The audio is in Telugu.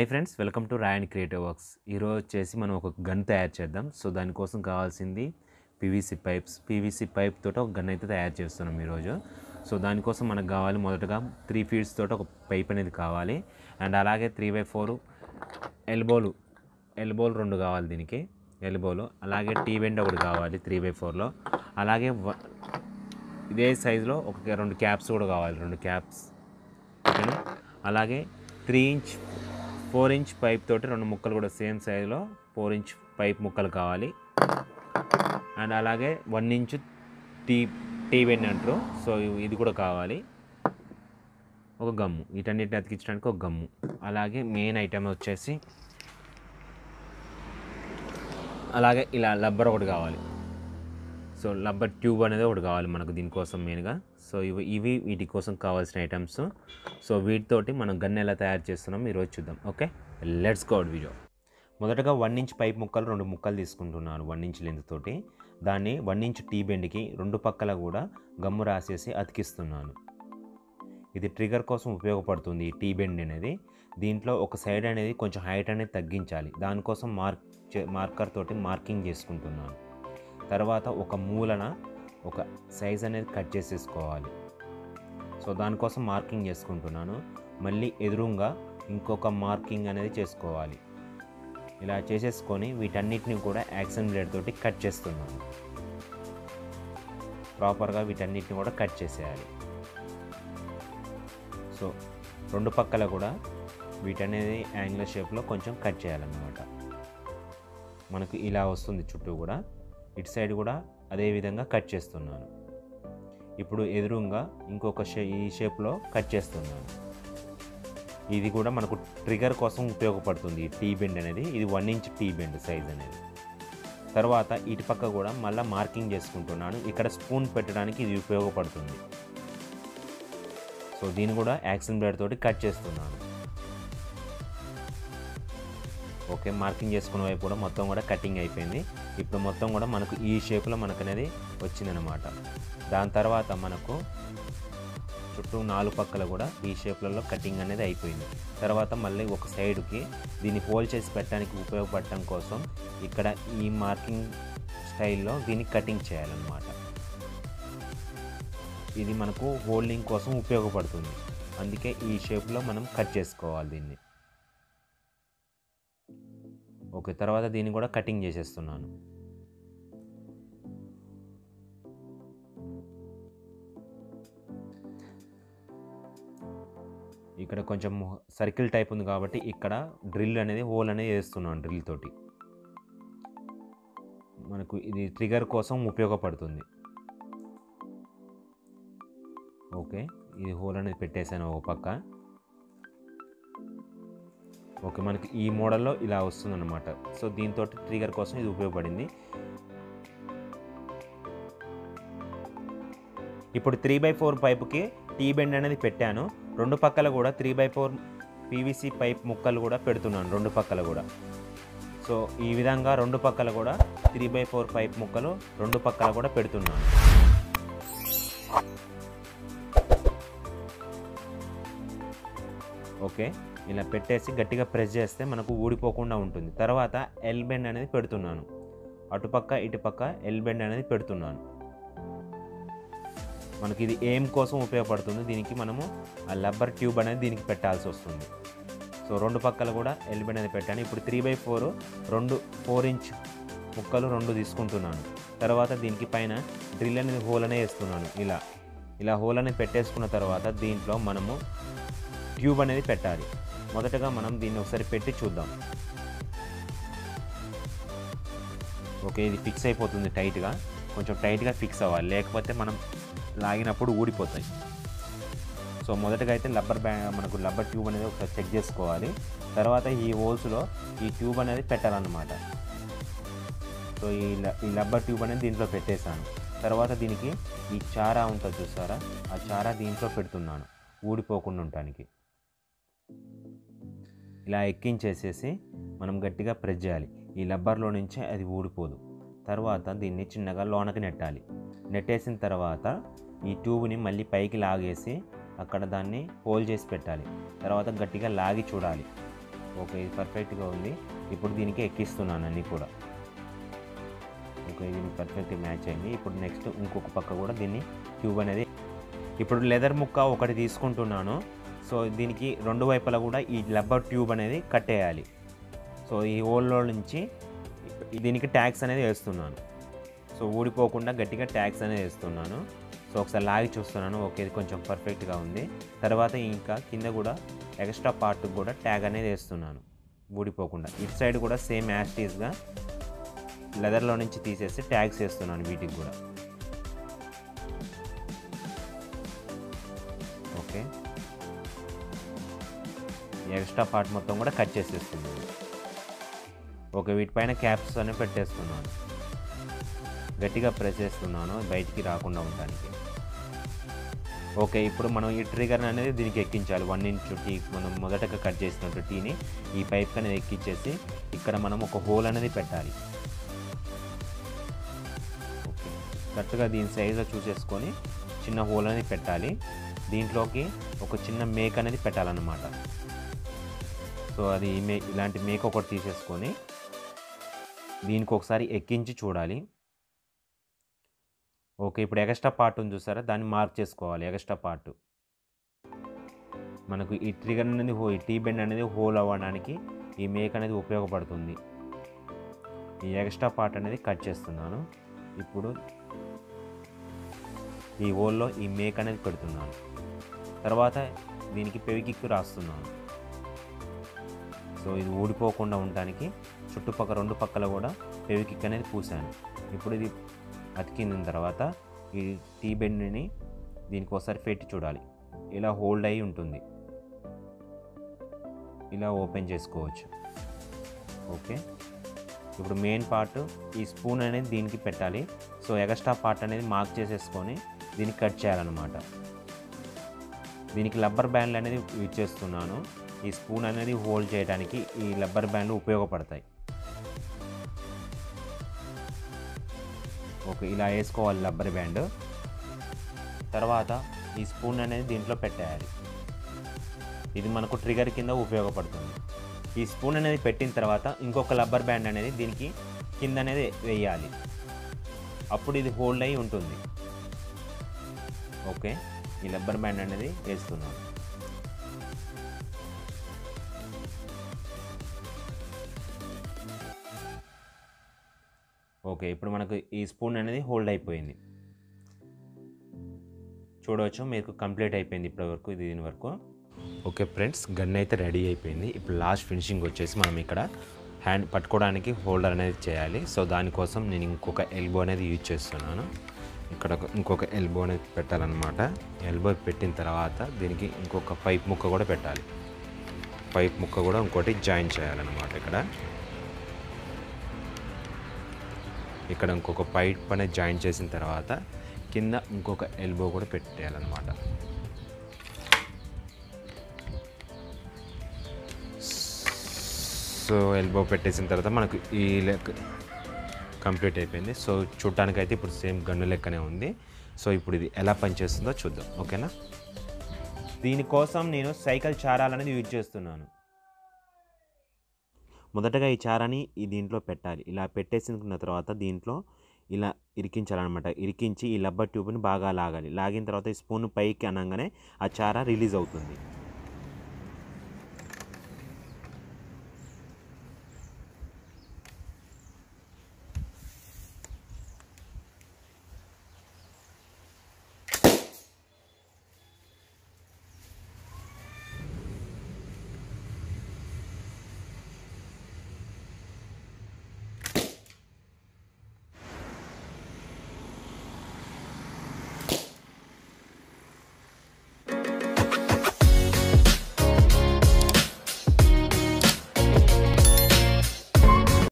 hi friends welcome to Rayan creative works ఈరోజు వచ్చేసి మనం ఒక గన్ తయారు చేద్దాం సో దానికోసం కావాల్సింది పీవీసీ పైప్స్ పీవీసీ పైప్ తోటి ఒక గన్ అయితే తయారు చేస్తున్నాం ఈరోజు సో దానికోసం మనకు కావాలి మొదటగా త్రీ ఫీట్స్ తోటి ఒక పైప్ అనేది కావాలి అండ్ అలాగే త్రీ బై ఫోర్ ఎల్బోలు ఎల్బోలు రెండు కావాలి దీనికి ఎల్బోలు అలాగే టీ బెండ్ ఒకటి కావాలి త్రీ బై ఫోర్లో అలాగే వ- ఇదే సైజులో ఒక రెండు క్యాప్స్ కూడా కావాలి రెండు క్యాప్స్ ఓకేనా అలాగే three inch four inch pipe తోటి రెండు ముక్కలు కూడా సేమ్ సైజులో ఫోర్ ఇంచ్ పైప్ ముక్కలు కావాలి అండ్ అలాగే one inch T T bend అంటారు సో ఇది కూడా కావాలి ఒక గమ్ము వీటన్నిటిని అతికించడానికి ఒక గమ్ము అలాగే మెయిన్ ఐటమ్ వచ్చేసి అలాగే ఇలా రబ్బర్ ఒకటి కావాలి సో రబ్బర్ ట్యూబ్ అనేది ఒకటి కావాలి మనకు దీనికోసం మెయిన్గా సో ఇవి ఇవి వీటి కోసం కావాల్సిన ఐటమ్స్ సో వీటితోటి మనం గన్ ఎలా తయారు చేస్తున్నాం ఈరోజు చూద్దాం ఓకే లెట్స్ గౌడ్ వీడియో మొదటగా వన్ ఇంచ్ పైప్ ముక్కలు రెండు ముక్కలు తీసుకుంటున్నాను వన్ ఇంచ్ లెంత్ తోటి దాన్ని వన్ ఇంచ్ టీ బెండ్కి రెండు పక్కల కూడా గమ్ము రాసేసి అతికిస్తున్నాను ఇది ట్రిగర్ కోసం ఉపయోగపడుతుంది ఈ టీ బెండ్ అనేది దీంట్లో ఒక సైడ్ అనేది కొంచెం హైట్ అనేది తగ్గించాలి దానికోసం మార్క్ చే- మార్కర్ తోటి మార్కింగ్ చేసుకుంటున్నాను తర్వాత ఒక మూలన ఒక సైజ్ అనేది కట్ చేసేసుకోవాలి సో దానికోసం మార్కింగ్ చేసుకుంటున్నాను మళ్ళీ ఎదురుగా ఇంకొక మార్కింగ్ అనేది చేసుకోవాలి ఇలా చేసేసుకొని వీటన్నిటిని కూడా యాక్షన్ బ్లేడ్ తోటి కట్ చేస్తున్నాను ప్రాపర్గా వీటన్నిటిని కూడా కట్ చేసేయాలి సో రెండు పక్కల కూడా వీటనేది యాంగులర్ షేప్లో కొంచెం కట్ చేయాలన్నమాట మనకు ఇలా వస్తుంది చుట్టూ కూడా ఇటు సైడ్ కూడా అదే విధంగా కట్ చేస్తున్నాను ఇప్పుడు ఎదురుగా ఇంకొక షే ఈ షేప్లో కట్ చేస్తున్నాను ఇది కూడా మనకు ట్రిగర్ కోసం ఉపయోగపడుతుంది ఈ టీ బెండ్ అనేది ఇది one inch T bend size అనేది తర్వాత ఇటు పక్క కూడా మళ్ళీ మార్కింగ్ చేసుకుంటున్నాను ఇక్కడ స్పూన్ పెట్టడానికి ఇది ఉపయోగపడుతుంది సో దీన్ని కూడా యాక్షన్ బ్లేడ్ తోటి కట్ చేస్తున్నాను ఓకే మార్కింగ్ చేసుకున్న వైపు కూడా మొత్తం కూడా కటింగ్ అయిపోయింది ఇప్పుడు మొత్తం కూడా మనకు ఈ షేప్లో మనకు అనేది వచ్చిందనమాట దాని తర్వాత మనకు చుట్టూ నాలుగు పక్కల కూడా ఈ షేప్లలో కటింగ్ అనేది అయిపోయింది తర్వాత మళ్ళీ ఒక సైడ్కి దీన్ని హోల్ చేసి పెట్టడానికి ఉపయోగపడటం కోసం ఇక్కడ ఈ మార్కింగ్ స్టైల్లో దీన్ని కటింగ్ చేయాలన్నమాట ఇది మనకు హోల్డింగ్ కోసం ఉపయోగపడుతుంది అందుకే ఈ షేప్లో మనం కట్ చేసుకోవాలి దీన్ని ఓకే తర్వాత దీన్ని కూడా కటింగ్ చేసేస్తున్నాను ఇక్కడ కొంచెం సర్కిల్ టైప్ ఉంది కాబట్టి ఇక్కడ డ్రిల్ అనేది హోల్ అనేది వేస్తున్నాను డ్రిల్ తోటి మనకు ఇది ట్రిగర్ కోసం ఉపయోగపడుతుంది ఓకే ఇది హోల్ అనేది పెట్టేశాను ఒక పక్క ఓకే మనకి ఈ మోడల్లో ఇలా వస్తుందన్నమాట సో దీంతో ట్రిగర్ కోసం ఇది ఉపయోగపడింది ఇప్పుడు త్రీ బై ఫోర్ పైపుకి టీ బెండ్ అనేది పెట్టాను రెండు పక్కల కూడా three by four PVC pipe ముక్కలు కూడా పెడుతున్నాను రెండు పక్కల కూడా సో ఈ విధంగా రెండు పక్కల కూడా త్రీ బై ఫోర్ పైప్ ముక్కలు రెండు పక్కల కూడా పెడుతున్నాను ఓకే ఇలా పెట్టేసి గట్టిగా ప్రెస్ చేస్తే మనకు ఊడిపోకుండా ఉంటుంది తర్వాత ఎల్ బెండ్ అనేది పెడుతున్నాను అటుపక్క ఇటుపక్క ఎల్ బెండ్ అనేది పెడుతున్నాను మనకి ఇది ఏం కోసం ఉపయోగపడుతుంది దీనికి మనము ఆ రబ్బర్ ట్యూబ్ అనేది దీనికి పెట్టాల్సి వస్తుంది సో రెండు పక్కల కూడా ఎల్ బెండ్ అనేది పెట్టాను ఇప్పుడు త్రీ బై ఫోర్ రెండు ఫోర్ ఇంచ్ ముక్కలు రెండు తీసుకుంటున్నాను తర్వాత దీనికి పైన డ్రిల్ అనేది హోల్ అనేది వేస్తున్నాను ఇలా ఇలా హోల్ అనేది పెట్టేసుకున్న తర్వాత దీంట్లో మనము ట్యూబ్ అనేది పెట్టాలి మొదటగా మనం దీన్ని ఒకసారి పెట్టి చూద్దాం ఓకే ఇది ఫిక్స్ అయిపోతుంది టైట్గా కొంచెం టైట్గా ఫిక్స్ అవ్వాలి లేకపోతే మనం లాగినప్పుడు ఊడిపోతాయి సో మొదటగా అయితే రబ్బర్ బ్యా మనకు రబ్బర్ ట్యూబ్ అనేది ఒకసారి చెక్ చేసుకోవాలి తర్వాత ఈ హోల్స్లో ఈ ట్యూబ్ అనేది పెట్టాలన్నమాట సో ఈ ల- ఈ రబ్బర్ ట్యూబ్ అనేది దీంట్లో పెట్టేశాను తర్వాత దీనికి ఈ చారా ఉంటుంది చూసారా ఆ చారా దీంట్లో పెడుతున్నాను ఊడిపోకుండా ఉండటానికి ఇలా ఎక్కించేసేసి మనం గట్టిగా ప్రెస్ చేయాలి ఈ రబ్బర్లో నుంచి అది ఊడిపోదు తర్వాత దీన్ని చిన్నగా లోనకి నెట్టాలి నెట్టేసిన తర్వాత ఈ ట్యూబ్ని మళ్ళీ పైకి లాగేసి అక్కడ దాన్ని హోల్ చేసి పెట్టాలి తర్వాత గట్టిగా లాగి చూడాలి ఓకే ఇది పర్ఫెక్ట్గా ఉంది ఇప్పుడు దీనికి ఎక్కిస్తున్నాను అన్నీ కూడా ఓకే ఇది పర్ఫెక్ట్ మ్యాచ్ అయింది ఇప్పుడు నెక్స్ట్ ఇంకొక పక్క కూడా దీన్ని ట్యూబ్ అనేది ఇప్పుడు లెదర్ ముక్క ఒకటి తీసుకుంటున్నాను సో దీనికి రెండు వైపులా కూడా ఈ రబ్బర్ ట్యూబ్ అనేది కట్టేయాలి సో ఈ హోల్లో నుంచి దీనికి ట్యాక్స్ అనేది వేస్తున్నాను సో ఊడిపోకుండా గట్టిగా ట్యాక్స్ అనేది వేస్తున్నాను సో ఒకసారి లాగి చూస్తున్నాను ఓకే ఇది కొంచెం పర్ఫెక్ట్గా ఉంది తర్వాత ఇంకా కింద కూడా ఎక్స్ట్రా పార్ట్ కూడా ట్యాగ్ అనేది వేస్తున్నాను ఊడిపోకుండా ఇటు సైడ్ కూడా సేమ్ యాస్టీస్గా లెదర్లో నుంచి తీసేసి ట్యాగ్స్ వేస్తున్నాను వీటికి కూడా ఓకే ఎక్స్ట్రా పార్ట్ మొత్తం కూడా కట్ చేసేస్తున్నాను ఓకే వీటిపైన క్యాప్స్ అనేవి పెట్టేస్తున్నాను గట్టిగా ప్రెస్ చేస్తున్నాను బయటికి రాకుండా ఉండడానికి ఓకే ఇప్పుడు మనం ఈ ట్రిగర్ అనేది దీనికి ఎక్కించాలి వన్ ఇంచ్ టీ మనం మొదటగా కట్ చేసినట్టు టీని ఈ పైప్ అనేది ఎక్కించేసి ఇక్కడ మనం ఒక హోల్ అనేది పెట్టాలి ఓకే కరెక్ట్గా దీని సైజులో చూసేసుకొని చిన్న హోల్ అనేది పెట్టాలి దీంట్లోకి ఒక చిన్న మేక్ అనేది పెట్టాలన్నమాట సో అది మే ఇలాంటి మేక్ ఒకటి తీసేసుకొని దీనికి ఒకసారి ఎక్కించి చూడాలి ఓకే ఇప్పుడు ఎగస్ట్రా పార్ట్ ఉంది చూసారా దాన్ని మార్క్ చేసుకోవాలి ఎగస్ట్రా పార్ట్ మనకు ఈ ట్రిగర్ అనేది హో ఈ టీ బెండ్ అనేది హోల్ అవ్వడానికి ఈ మేక్ అనేది ఉపయోగపడుతుంది ఈ ఎక్స్ట్రా పార్ట్ అనేది కట్ చేస్తున్నాను ఇప్పుడు ఈ హోల్లో ఈ మేక్ అనేది పెడుతున్నాను తర్వాత దీనికి పెవికిక్ రాస్తున్నాను సో ఇది ఊడిపోకుండా ఉండడానికి చుట్టుపక్కల రెండు పక్కల కూడా పెవికిక్ అనేది పూసాను ఇప్పుడు ఇది అతికిన తర్వాత ఈ టీ బెండ్ని దీనికి ఒకసారి పెట్టి చూడాలి ఇలా హోల్డ్ అయి ఉంటుంది ఇలా ఓపెన్ చేసుకోవచ్చు ఓకే ఇప్పుడు మెయిన్ పార్ట్ ఈ స్పూన్ అనేది దీనికి పెట్టాలి సో ఎగస్ట్రా పార్ట్ అనేది మార్క్ చేసేసుకొని దీన్ని కట్ చేయాలన్నమాట దీనికి రబ్బర్ బ్యాండ్లు అనేది యూజ్ చేస్తున్నాను ఈ స్పూన్ అనేది హోల్డ్ చేయడానికి ఈ రబ్బర్ బ్యాండ్లు ఉపయోగపడతాయి ఓకే ఇలా వేసుకోవాలి రబ్బర్ బ్యాండ్ తర్వాత ఈ స్పూన్ అనేది దీంట్లో పెట్టేయాలి ఇది మనకు ట్రిగర్ కింద ఉపయోగపడుతుంది ఈ స్పూన్ అనేది పెట్టిన తర్వాత ఇంకొక రబ్బర్ బ్యాండ్ అనేది దీనికి కింద అనేది వేయాలి అప్పుడు ఇది హోల్డ్ అయి ఉంటుంది ఓకే ఈ రబ్బర్ బ్యాండ్ అనేది వేస్తున్నాను ఓకే ఇప్పుడు మనకు ఈ స్పూన్ అనేది హోల్డ్ అయిపోయింది చూడవచ్చు మీకు కంప్లీట్ అయిపోయింది ఇప్పటి వరకు ఇది దీని వరకు ఓకే ఫ్రెండ్స్ గన్ అయితే రెడీ అయిపోయింది ఇప్పుడు లాస్ట్ ఫినిషింగ్ వచ్చేసి మనం ఇక్కడ హ్యాండ్ పట్టుకోవడానికి హోల్డర్ అనేది చేయాలి సో దానికోసం నేను ఇంకొక ఎల్బో అనేది యూజ్ చేస్తున్నాను ఇక్కడ ఒక- ఇంకొక ఎల్బో అనేది పెట్టాలన్నమాట ఎల్బో పెట్టిన తర్వాత దీనికి ఇంకొక పైప్ ముక్క కూడా పెట్టాలి పైప్ ముక్క కూడా ఇంకోటి జాయిన్ చేయాలన్నమాట ఇక్కడ ఇక్కడ ఇంకొక పైప్ అనేది జాయిన్ చేసిన తర్వాత కింద ఇంకొక ఎల్బో కూడా పెట్టేయాలన్నమాట సో ఎల్బో పెట్టేసిన తర్వాత మనకు ఈ లెక్క కంప్లీట్ అయిపోయింది సో చూడటానికి అయితే ఇప్పుడు సేమ్ గన్ను లెక్కనే ఉంది సో ఇప్పుడు ఇది ఎలా పనిచేస్తుందో చూద్దాం ఓకేనా దీనికోసం నేను సైకిల్ చారాలు అనేది యూజ్ చేస్తున్నాను మొదటగా ఈ చారాని ఈ దీంట్లో పెట్టాలి ఇలా పెట్టేసిన తర్వాత దీంట్లో ఇలా ఇరికించాలన్నమాట ఇరికించి ఈ లబ్బర్ ట్యూబ్ని బాగా లాగాలి లాగిన తర్వాత ఈ స్పూన్ పైకి అనగానే ఆ చార రిలీజ్ అవుతుంది